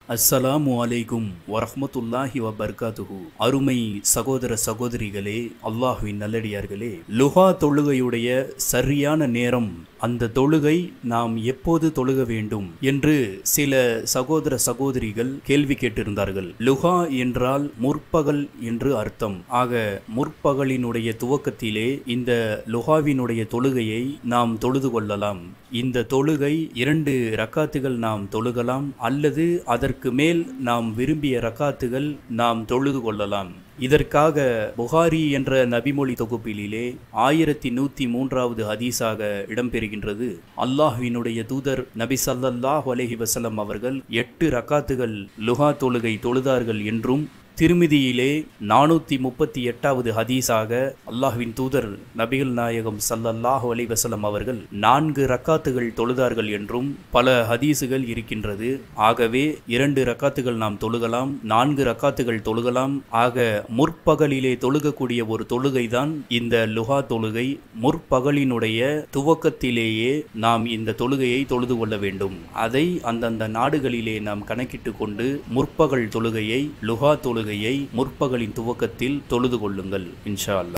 அஸ்ஸலாமு அலைக்கும் வரஹ்மத்துல்லாஹி வபர்காத்துஹு அருமை சகோதர சகோதரிகளே அல்லாஹ்வின் நல்லடியார்களே லுஹா தொழுகையுடைய சரியான நேரம் அந்த தொழுகை நாம் எப்போது தொழுக வேண்டும் என்று சில சகோதர சகோதரிகள் கேள்வி கேட்டிருந்தார்கள் லுஹா என்றால் முற்பகல் என்று அர்த்தம் ஆக முற்பகலினுடைய துவக்கத்திலே இந்த லுஹாவினுடைய தொழுகையை நாம் தொழுது கொள்ளலாம் இந்த தொழுகை இரண்டு ரக்காத்துகள் நாம் தொழுகலாம் அல்லது அதற்கு மேல் நாம் விரும்பிய ரக்காத்துகள் நாம் தொழுது கொள்ளலாம் இதற்காக புகாரி என்ற நபிமொழி தொகுப்பிலே ஆயிரத்தி நூற்றி மூன்றாவது ஹதீஸாக இடம்பெறுகின்றது அல்லாஹ்வினுடைய தூதர் நபி சல்லல்லாஹ் அலஹி வசலம் அவர்கள் எட்டு ரக்காத்துகள் லுஹா தொழுகை தொழுதார்கள் என்றும் திருமிதியிலே நானூற்றி முப்பத்தி எட்டாவது ஹதீஸாக அல்லாஹ்வின் தூதர் நபிகள் நாயகம் சல்லல்லாஹு அலி வசலம் அவர்கள் நான்கு ரக்காத்துகள் தொழுதார்கள் என்றும் பல ஹதீஸுகள் இருக்கின்றது ஆகவே இரண்டு ரக்காத்துகள் நாம் தொழுகலாம் நான்கு ரக்காத்துகள் தொழுகலாம் ஆக முற்பகலிலே தொழுகக்கூடிய ஒரு தொழுகை தான் இந்த லுஹா தொழுகை முற்பகலினுடைய துவக்கத்திலேயே நாம் இந்த தொழுகையை தொழுது கொள்ள வேண்டும் அதை அந்தந்த நாடுகளிலே நாம் கணக்கிட்டு கொண்டு முற்பகல் தொழுகையை லுஹா தொழுகையை முற்பகலின் துவக்கத்தில் தொழுது கொள்ளுங்கள் இன்ஷா அல்லாஹ்